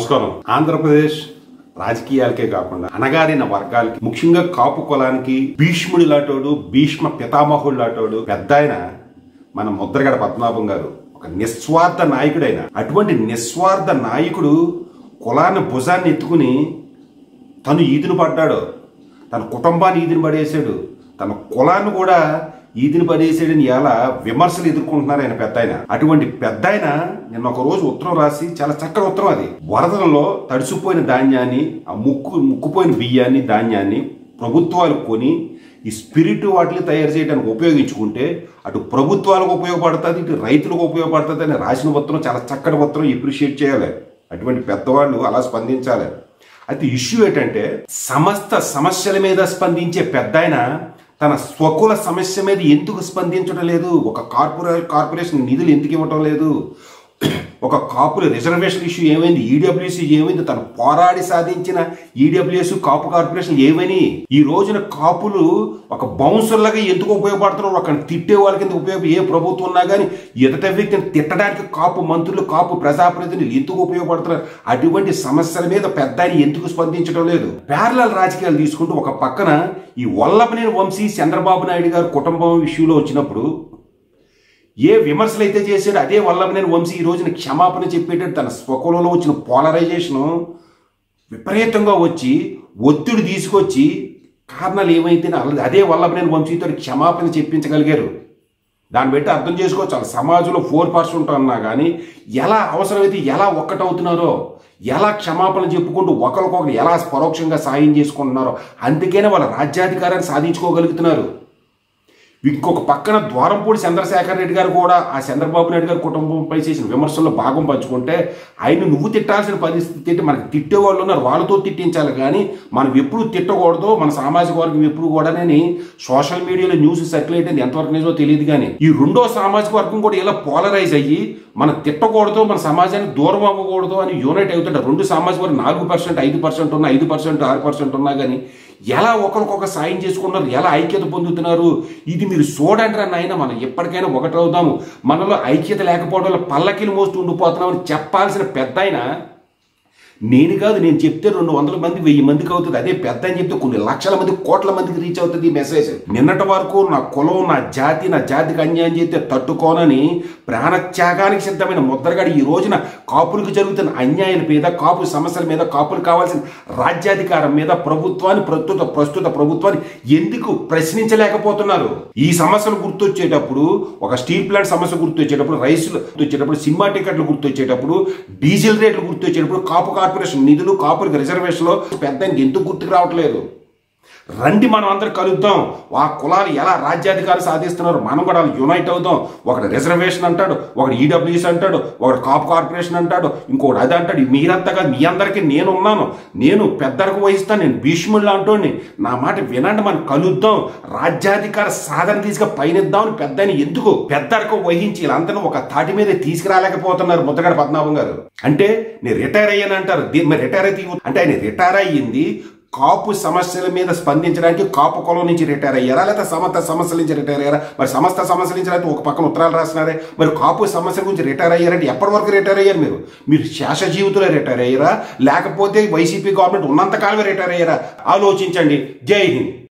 నమస్కారం ఆంధ్రప్రదేశ్ రాజకీయాలకే కాకుండా అణగారిన వర్గాలకి ముఖ్యంగా కాపు కులానికి భీష్ముడి లాటోడు భీష్మ పితామహుడు లాటోడు పెద్ద ఆయన మన ముద్రగడ పద్మనాభం గారు ఒక నిస్వార్థ నాయకుడైన అటువంటి నిస్వార్థ నాయకుడు కులాన్ని భుజాన్ని ఎత్తుకుని తను ఈదిన పడ్డాడు తన కుటుంబాన్ని ఈదిన పడేసాడు తన కులాన్ని కూడా ఈదిన పడేసాడని ఎలా విమర్శలు ఎదుర్కొంటున్నారు ఆయన పెద్ద ఆయన అటువంటి పెద్ద ఆయన నిన్న ఒక రోజు ఉత్తరం రాసి చాలా చక్కటి ఉత్తరం అది వరదలలో తడిసిపోయిన ధాన్యాన్ని ఆ ముక్కు ముక్కుపోయిన బియ్యాన్ని ధాన్యాన్ని ప్రభుత్వాలు కొని ఈ స్పిరిట్ వాటిని తయారు చేయడానికి ఉపయోగించుకుంటే అటు ప్రభుత్వాలకు ఉపయోగపడుతుంది ఇటు రైతులకు ఉపయోగపడుతుంది అని రాసిన ఉత్తరం చాలా చక్కటి ఉత్తరం ఎప్రిషియేట్ చేయాలి అటువంటి పెద్దవాళ్ళు అలా స్పందించాలి అయితే ఇష్యూ ఏంటంటే సమస్త సమస్యల మీద స్పందించే పెద్ద తన స్వకుల సమస్య మీద ఎందుకు స్పందించడం లేదు ఒక కార్పొరే కార్పొరేషన్ నిధులు ఎందుకు ఇవ్వటం లేదు ఒక కాపుల రిజర్వేషన్ ఇష్యూ ఏమైంది ఈడబ్ల్యూసీ ఏమైంది తను పోరాడి సాధించిన ఈడబ్ల్యూఎస్ కాపు కార్పొరేషన్ ఏమని ఈ రోజున కాపులు ఒక బౌన్సర్లాగా ఎందుకు ఉపయోగపడుతున్నారు ఒక తిట్టే వాళ్ళకి ఎందుకు ఉపయోగ ఏ ప్రభుత్వం ఉన్నా కానీ ఎదుట వ్యక్తిని తిట్టడానికి కాపు మంత్రులు కాపు ప్రజాప్రతినిధులు ఎందుకు ఉపయోగపడుతున్నారు అటువంటి సమస్యల మీద పెద్ద ఆయన ఎందుకు స్పందించడం లేదు ప్యారలల్ రాజకీయాలు తీసుకుంటూ ఒక పక్కన ఈ వల్లభనేని వంశీ చంద్రబాబు నాయుడు గారు కుటుంబం విషయంలో వచ్చినప్పుడు ఏ విమర్శలు అయితే చేశాడో అదే వల్లభనేని వంశీ ఈ రోజున క్షమాపణ చెప్పేటట్టు తన స్వకులంలో వచ్చిన పోలరైజేషను విపరీతంగా వచ్చి ఒత్తిడి తీసుకొచ్చి కారణాలు ఏమైతే అదే వల్లభనేని వంశీతో క్షమాపణ చెప్పించగలిగారు దాన్ని బట్టి అర్థం చేసుకోవచ్చు వాళ్ళ సమాజంలో ఫోర్ పర్సెంట్ అన్నా కానీ ఎలా అవసరమైతే ఎలా ఒక్కటవుతున్నారో ఎలా క్షమాపణ చెప్పుకుంటూ ఒకరికొకరు ఎలా పరోక్షంగా సాయం చేసుకుంటున్నారో అందుకనే వాళ్ళ రాజ్యాధికారాన్ని సాధించుకోగలుగుతున్నారు ఇంకొక పక్కన ద్వారంపూడి చంద్రశేఖర్ రెడ్డి గారు కూడా ఆ చంద్రబాబు నాయుడు గారి కుటుంబంపై చేసిన విమర్శల్లో భాగం పంచుకుంటే ఆయన నువ్వు తిట్టాల్సిన పరిస్థితి తిట్టి మనకి తిట్టే వాళ్ళు ఉన్నారు వాళ్ళతో తిట్టించాలి కానీ మనం ఎప్పుడు తిట్టకూడదు మన సామాజిక వర్గం ఎప్పుడు కూడానని సోషల్ మీడియాలో న్యూస్ సర్క్యులేట్ అయింది ఎంతవరకు నిజమో తెలియదు కానీ ఈ రెండో సామాజిక వర్గం కూడా ఇలా పోలరైజ్ అయ్యి మనం తిట్టకూడదు మన సమాజానికి దూరం అవ్వకూడదు అని యూనైట్ అవుతుంటారు రెండు సామాజిక వర్గం నాలుగు పర్సెంట్ ఐదు పర్సెంట్ ఉన్నా ఐదు పర్సెంట్ ఆరు పర్సెంట్ ఉన్నా కానీ ఎలా ఒకరికొకరు సాయం చేసుకున్నారు ఎలా ఐక్యత పొందుతున్నారు ఇది మీరు చూడండి నాయన మనం ఎప్పటికైనా ఒకటవుదాము మనలో ఐక్యత లేకపోవడం వల్ల పల్లకిలు మోస్తూ ఉండిపోతున్నామని చెప్పాల్సిన పెద్ద నేను కాదు నేను చెప్తే రెండు వందల మంది వెయ్యి మందికి అవుతుంది అదే పెద్ద అని చెప్తే కొన్ని లక్షల మంది కోట్ల మందికి రీచ్ అవుతుంది ఈ మెసేజ్ నిన్నటి వరకు నా కులం నా జాతి నా జాతికి అన్యాయం చేస్తే తట్టుకోనని ప్రాణత్యాగానికి సిద్ధమైన ముద్రగాడు ఈ రోజున కాపులకు జరుగుతున్న అన్యాయాల మీద కాపు సమస్యల మీద కాపులు కావాల్సిన రాజ్యాధికారం మీద ప్రభుత్వాన్ని ప్రస్తుత ప్రస్తుత ప్రభుత్వాన్ని ఎందుకు ప్రశ్నించలేకపోతున్నారు ఈ సమస్యలు గుర్తొచ్చేటప్పుడు ఒక స్టీల్ ప్లాంట్ సమస్య గుర్తొచ్చేటప్పుడు రైసులు గుర్తొచ్చేటప్పుడు సినిమా టికెట్లు గుర్తొచ్చేటప్పుడు డీజిల్ రేట్లు గుర్తొచ్చేటప్పుడు కాపు కార్పొరేషన్ నిధులు కాపులకు రిజర్వేషన్లో పెద్ద ఎందుకు గుర్తుకు రావట్లేదు రండి మనం అందరు కలుద్దాం ఆ కులాలు ఎలా రాజ్యాధికారం సాధిస్తున్నారు మనం కూడా యునైట్ అవుదాం ఒకటి రిజర్వేషన్ అంటాడు ఒకటి ఈడబ్ల్యూఎస్ అంటాడు ఒకటి కాపు కార్పొరేషన్ అంటాడు ఇంకోటి అది అంటాడు మీరంతా కాదు మీ అందరికీ నేను ఉన్నాను నేను పెద్దలకు వహిస్తాను నేను భీష్ముళ్ళు అంటోని నా మాట వినండి మనం కలుద్దాం రాజ్యాధికార సాధన తీసుకు పయనిద్దామని పెద్దని ఎందుకు పెద్దలకు వహించి వీళ్ళందరూ ఒక తాటి మీద తీసుకురాలేకపోతున్నారు ముద్దగడ పద్మనాభం గారు అంటే నేను రిటైర్ అయ్యాను అంటారు దీన్ని రిటైర్ అయితే అంటే ఆయన రిటైర్ అయ్యింది కాపు సమస్యల మీద స్పందించడానికి కాపు కులం నుంచి రిటైర్ అయ్యారా లేదా సమస్త సమస్యల నుంచి రిటైర్ అయ్యారా మరి సమస్త సమస్యల నుంచి అయితే ఒక పక్కన ఉత్తరాలు రాసినారే మరి కాపు సమస్యల గురించి రిటైర్ అయ్యారంటే ఎప్పటి వరకు రిటైర్ అయ్యారు మీరు మీరు శేష జీవితంలో రిటైర్ అయ్యారా లేకపోతే వైసీపీ గవర్నమెంట్ ఉన్నంతకాలమే రిటైర్ అయ్యారా ఆలోచించండి జై హింద్